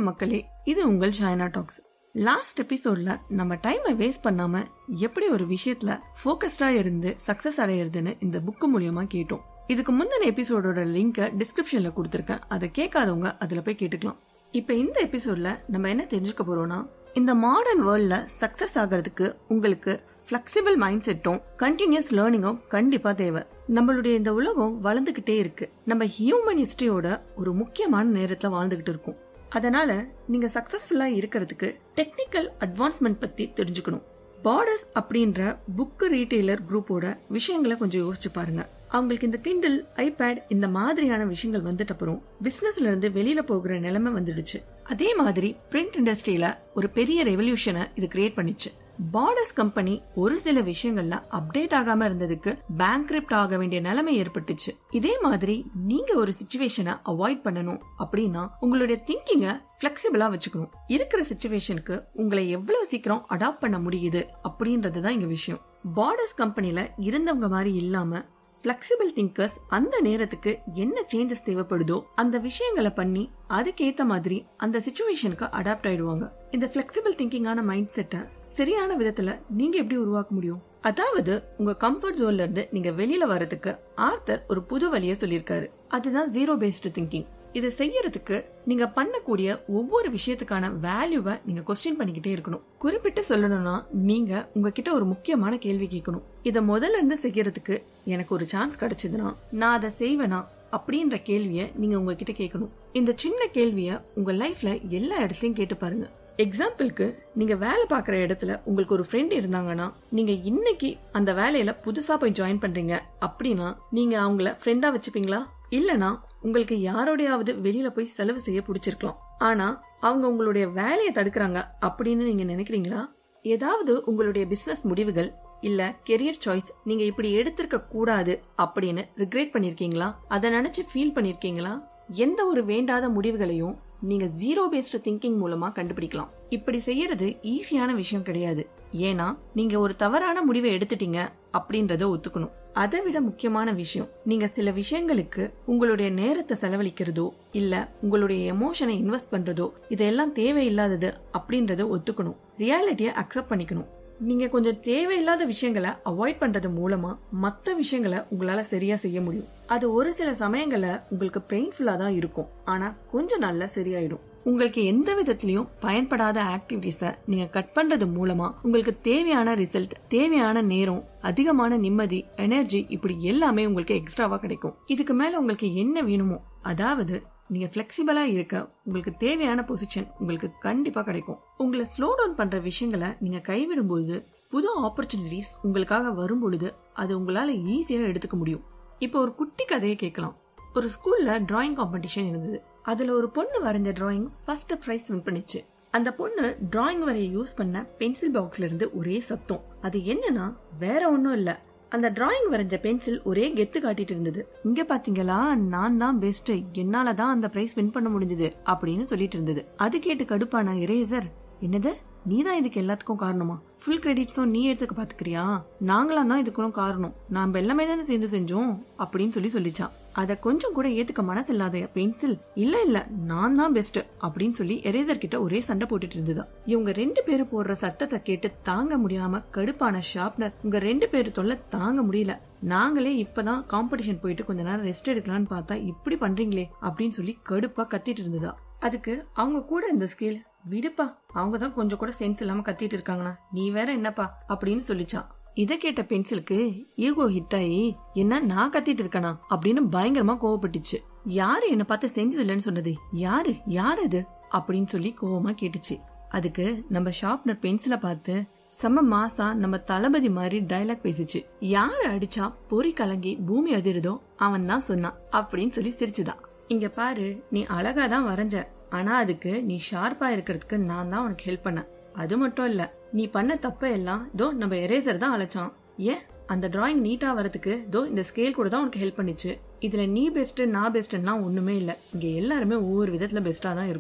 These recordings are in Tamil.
வணக்கம் மக்களே இது உங்கள் ஷைனா டாக்ஸ் லாஸ்ட் எபிசோட்ல நம்ம டைமை வேஸ்ட் பண்ணாம எப்படி ஒரு விஷயத்துல ஃபோக்கஸ்டா இருந்து சக்சஸ் அடையிறதுன்னு இந்த புக்கு மூலியமா கேட்டோம் இதுக்கு முந்தின எபிசோடோட லிங்கை டிஸ்கிரிப்ஷன்ல கொடுத்துருக்கேன் அதை கேட்காதவங்க அதுல போய் கேட்டுக்கலாம் இப்ப இந்த எபிசோட்ல நம்ம என்ன தெரிஞ்சுக்க போறோம்னா இந்த மாடர்ன் வேர்ல்ட்ல சக்சஸ் ஆகிறதுக்கு உங்களுக்கு ஃபிளெக்சிபிள் மைண்ட் செட்டும் கண்டினியூஸ் லேர்னிங்கும் கண்டிப்பா தேவை நம்மளுடைய இந்த உலகம் வளர்ந்துகிட்டே இருக்கு நம்ம ஹியூமன் ஹிஸ்டரியோட ஒரு முக்கியமான நேரத்துல வாழ்ந்துகிட்டு இருக்கோம் அதனால நீங்க சக்சஸ்ஃபுல்லா இருக்கிறதுக்கு டெக்னிக்கல் அட்வான்ஸ்மெண்ட் பத்தி தெரிஞ்சுக்கணும் பார்டர்ஸ் அப்படின்ற புக் ரீட்டைலர் குரூப்போட விஷயங்களை கொஞ்சம் யோசிச்சு பாருங்க அவங்களுக்கு இந்த கிண்டில் ஐபேட் இந்த மாதிரியான விஷயங்கள் வந்துட்ட அப்புறம் பிசினஸ்ல இருந்து வெளியில போகிற நிலைமை வந்துடுச்சு அதே மாதிரி பிரிண்ட் இண்டஸ்ட்ரியில ஒரு பெரிய ரெவல்யூஷனை இது கிரியேட் பண்ணிச்சு பார்டர்ஸ் கம்பெனி ஒரு சில விஷயங்கள்ல அப்டேட் ஆகாம இருந்ததுக்கு பேங்க்ரிப்ட் ஆக வேண்டிய நிலைமை ஏற்பட்டுச்சு இதே மாதிரி நீங்க ஒரு சுச்சுவேஷனை அவாய்ட் பண்ணணும் அப்படின்னா உங்களுடைய திங்கிங்க பிளெக்சிபிளா வச்சுக்கணும் இருக்கிற சுச்சுவேஷனுக்கு உங்களை எவ்வளவு சீக்கிரம் அடாப்ட் பண்ண முடியுது அப்படின்றதுதான் இங்க விஷயம் பார்டர்ஸ் கம்பெனில இருந்தவங்க மாதிரி இல்லாம பிளெக்சிபிள் திங்கர்ஸ் அந்த நேரத்துக்கு என்ன சேஞ்சஸ் தேவைப்படுதோ அந்த விஷயங்களை பண்ணி அதுக்கேத்த மாதிரி அந்த சுச்சுவேஷனுக்கு அடாப்ட் ஆயிடுவாங்க இந்த பிளெக்சிபிள் திங்கிங்கான மைண்ட் செட்டை சரியான விதத்துல நீங்க எப்படி உருவாக்க முடியும் அதாவது உங்க கம்ஃபர்ட் ஜோன்ல இருந்து நீங்க வெளியில வரதுக்கு ஆர்த்தர் ஒரு புது வழியை சொல்லியிருக்காரு அதுதான் ஜீரோ பேஸ்டு திங்கிங் இதை செய்யறதுக்கு நீங்க பண்ணக்கூடிய ஒவ்வொரு விஷயத்துக்கான வேல்யூவை நீங்க கொஸ்டின் பண்ணிக்கிட்டே இருக்கணும் குறிப்பிட்டு சொல்லணும்னா நீங்க உங்ககிட்ட ஒரு முக்கியமான கேள்வி கேட்கணும் இதை முதல்ல இருந்து செய்யறதுக்கு எனக்கு ஒரு சான்ஸ் கிடைச்சதுன்னா நான் அதை செய்வேனா அப்படின்ற கேள்விய நீங்க உங்ககிட்ட கேட்கணும் இந்த சின்ன கேள்விய உங்க லைஃப்ல எல்லா இடத்துலயும் கேட்டு பாருங்க எக்ஸாம்பிளுக்கு நீங்க வேலை பார்க்குற இடத்துல உங்களுக்கு ஒரு ஃப்ரெண்ட் இருந்தாங்கன்னா நீங்க இன்னைக்கு அந்த வேலையில புதுசா போய் ஜாயின் பண்றீங்க அப்படின்னா நீங்க அவங்கள ஃப்ரெண்டா வச்சுப்பீங்களா இல்லனா உங்களுக்கு யாரோடையாவது வெளியில போய் செலவு செய்ய பிடிச்சிருக்கலாம் ஆனா அவங்க உங்களுடைய வேலையை தடுக்கிறாங்க அப்படின்னு நீங்க நினைக்கிறீங்களா ஏதாவது உங்களுடைய பிசினஸ் முடிவுகள் இல்ல கெரியர் சாய்ஸ் நீங்க இப்படி எடுத்திருக்க கூடாது அப்படின்னு ரிக்ரெட் பண்ணிருக்கீங்களா அதை நினைச்சு ஃபீல் பண்ணிருக்கீங்களா எந்த ஒரு வேண்டாத முடிவுகளையும் நீங்க ஜீரோ பேஸ்டு திங்கிங் மூலமா கண்டுபிடிக்கலாம் இப்படி செய்யறது ஈஸியான விஷயம் கிடையாது ஏன்னா நீங்க ஒரு தவறான முடிவை எடுத்துட்டீங்க அப்படின்றத ஒத்துக்கணும் அதை விட முக்கியமான விஷயம் நீங்க சில விஷயங்களுக்கு உங்களுடைய நேரத்தை செலவழிக்கிறதோ இல்ல உங்களுடைய எமோஷனை இன்வெஸ்ட் பண்றதோ இதெல்லாம் தேவையில்லாதது அப்படின்றத ஒத்துக்கணும் ரியாலிட்டியை அக்செப்ட் பண்ணிக்கணும் நீங்க கொஞ்சம் தேவையில்லாத விஷயங்களை அவாய்ட் பண்றது மூலமா மத்த விஷயங்களை உங்களால சரியா செய்ய முடியும் அது ஒரு சில சமயங்கள்ல உங்களுக்கு பெயின்ஃபுல்லா தான் இருக்கும் ஆனா கொஞ்ச நாள்ல சரியாயிடும் உங்களுக்கு எந்த விதத்திலையும் பயன்படாத ஆக்டிவிட்டிஸ நீங்க கட் பண்றது மூலமா உங்களுக்கு தேவையான ரிசல்ட் தேவையான நேரம் அதிகமான நிம்மதி எனர்ஜி இப்படி எல்லாமே உங்களுக்கு எக்ஸ்ட்ராவா கிடைக்கும் இதுக்கு மேல உங்களுக்கு என்ன வேணுமோ அதாவது நீங்க பிளெக்சிபிளா இருக்க உங்களுக்கு தேவையான பொசிஷன் உங்களுக்கு கண்டிப்பா கிடைக்கும் உங்களை ஸ்லோ டவுன் பண்ற விஷயங்களை நீங்க கைவிடும்போது புது ஆப்பர்ச்சுனிட்டிஸ் உங்களுக்காக வரும் பொழுது அது உங்களால ஈஸியா எடுத்துக்க முடியும் இப்போ ஒரு குட்டி கதையை கேட்கலாம் ஒரு ஸ்கூல்ல டிராயிங் காம்படிஷன் இருந்தது அதுல ஒரு பொண்ணு வரைஞ்ச டிராயிங் ஃபர்ஸ்ட் பிரைஸ் வின் பண்ணிச்சு அந்த பொண்ணு டிராயிங் வரைய யூஸ் பண்ண பென்சில் பாக்ஸ்ல இருந்து ஒரே சத்தம் அது என்னன்னா வேற ஒன்னும் இல்ல அந்த டிராயிங் வரைஞ்ச பென்சில் ஒரே கெத்து காட்டிட்டு இருந்தது இங்க பாத்தீங்களா நான் தான் பெஸ்ட் என்னால தான் அந்த பிரைஸ் வின் பண்ண முடிஞ்சது அப்படின்னு சொல்லிட்டு இருந்தது அது கேட்டு கடுப்பான இரேசர் என்னது நீ தான் இதுக்கு எல்லாத்துக்கும் காரணமா ஃபுல் கிரெடிட்ஸும் நீ எடுத்துக்க பாத்துக்கிறியா நாங்களாம் தான் இதுக்கும் காரணம் நாம எல்லாமே தானே சேர்ந்து செஞ்சோம் அப்படின்னு சொல்லி சொல்லிச்சான் அத கொஞ்சம் கூட ஏத்துக்க மனசு இல்லாத பென்சில் இல்ல இல்ல நான் தான் பெஸ்ட் அப்படின்னு சொல்லி எரேசர் கிட்ட ஒரே சண்டை போட்டுட்டு இருந்ததா இவங்க ரெண்டு பேரும் போடுற சத்தத்தை கேட்டு தாங்க முடியாம கடுப்பான ஷார்ப்னர் உங்க ரெண்டு பேரு தொல்லை தாங்க முடியல நாங்களே இப்பதான் காம்படிஷன் போயிட்டு கொஞ்ச நேரம் ரெஸ்ட் எடுக்கலாம்னு பார்த்தா இப்படி பண்றீங்களே அப்படின்னு சொல்லி கடுப்பா கத்திட்டு இருந்ததா அதுக்கு அவங்க கூட இந்த ஸ்கேல் விடுப்பா அவங்க தான் கொஞ்சம் கூட சென்ஸ் இல்லாம கத்திட்டு இருக்காங்கண்ணா நீ வேற என்னப்பா அப்படின்னு சொல்லிச்சான் இத கேட்ட பென்சிலுக்கு ஈகோ ஹிட் ஆகி என்ன நான் கத்திட்டு இருக்கனா அப்படின்னு பயங்கரமா கோவப்பட்டுச்சு யாரு என்ன பார்த்து செஞ்சது இல்லைன்னு சொன்னது யாரு யார் அது அப்படின்னு சொல்லி கோவமா கேட்டுச்சு அதுக்கு நம்ம ஷார்ப்னர் பென்சிலை பார்த்து செம்ம மாசா நம்ம தளபதி மாதிரி டைலாக் பேசிச்சு யாரு அடிச்சா பொறி கலங்கி பூமி அதிருதோ அவன் தான் சொன்னான் அப்படின்னு சொல்லி சிரிச்சுதான் இங்க பாரு நீ அழகா தான் வரைஞ்ச ஆனா அதுக்கு நீ ஷார்ப்பா இருக்கிறதுக்கு நான் தான் உனக்கு ஹெல்ப் பண்ண அது மட்டும் இல்ல நீ பண்ண தப்ப எல்லாம் தோ நம்ம எரேசர் தான் அழைச்சான் ஏன் அந்த டிராயிங் நீட்டா வரதுக்கு தோ இந்த ஸ்கேல் கூட தான் உனக்கு ஹெல்ப் பண்ணிச்சு இதுல நீ பெஸ்ட் நான் பெஸ்ட்னா ஒண்ணுமே இல்ல இங்க எல்லாருமே ஒவ்வொரு விதத்துல பெஸ்டா தான் இருக்கணும்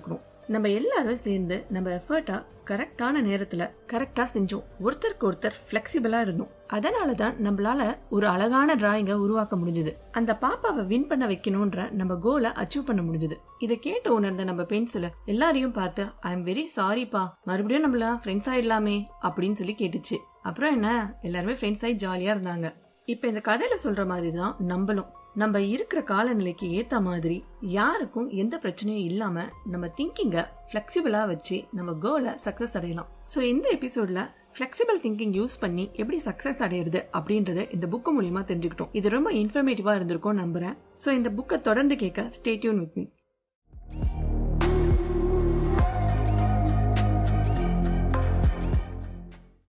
நம்ம எல்லாரும் சேர்ந்து நம்ம எஃபர்ட்டா கரெக்டான நேரத்துல கரெக்டா செஞ்சோம் ஒருத்தருக்கு ஒருத்தர் பிளெக்சிபிளா இருந்தோம் அதனாலதான் நம்மளால ஒரு அழகான டிராயிங்க உருவாக்க முடிஞ்சது அந்த பாப்பாவை வின் பண்ண வைக்கணும்ன்ற நம்ம கோலை அச்சீவ் பண்ண முடிஞ்சது இதை கேட்டு உணர்ந்த நம்ம பென்சில எல்லாரையும் பார்த்து ஐ எம் வெரி சாரிப்பா மறுபடியும் நம்மள ஃப்ரெண்ட்ஸ் ஆயிடலாமே அப்படின்னு சொல்லி கேட்டுச்சு அப்புறம் என்ன எல்லாருமே ஃப்ரெண்ட்ஸ் ஆகி ஜாலியா இருந்தாங்க இப்ப இந்த கதையில சொல்ற மாதிரி தான் நம்மளும் நம்ம இருக்கிற காலநிலைக்கு ஏத்த மாதிரி யாருக்கும் எந்த பிரச்சனையும் இல்லாம நம்ம திங்கிங்க பிளெக்சிபிளா வச்சு நம்ம கோலை சக்சஸ் அடையலாம் சோ இந்த எபிசோட்ல பிளெக்சிபிள் திங்கிங் யூஸ் பண்ணி எப்படி சக்சஸ் அடையிறது அப்படின்றத இந்த புக்கு மூலியமா தெரிஞ்சுக்கிட்டோம் இது ரொம்ப இன்ஃபர்மேட்டிவா இருந்திருக்கும் நம்புறேன் சோ இந்த புக்கை தொடர்ந்து கேட்க ஸ்டேட்யூன் வித் மீ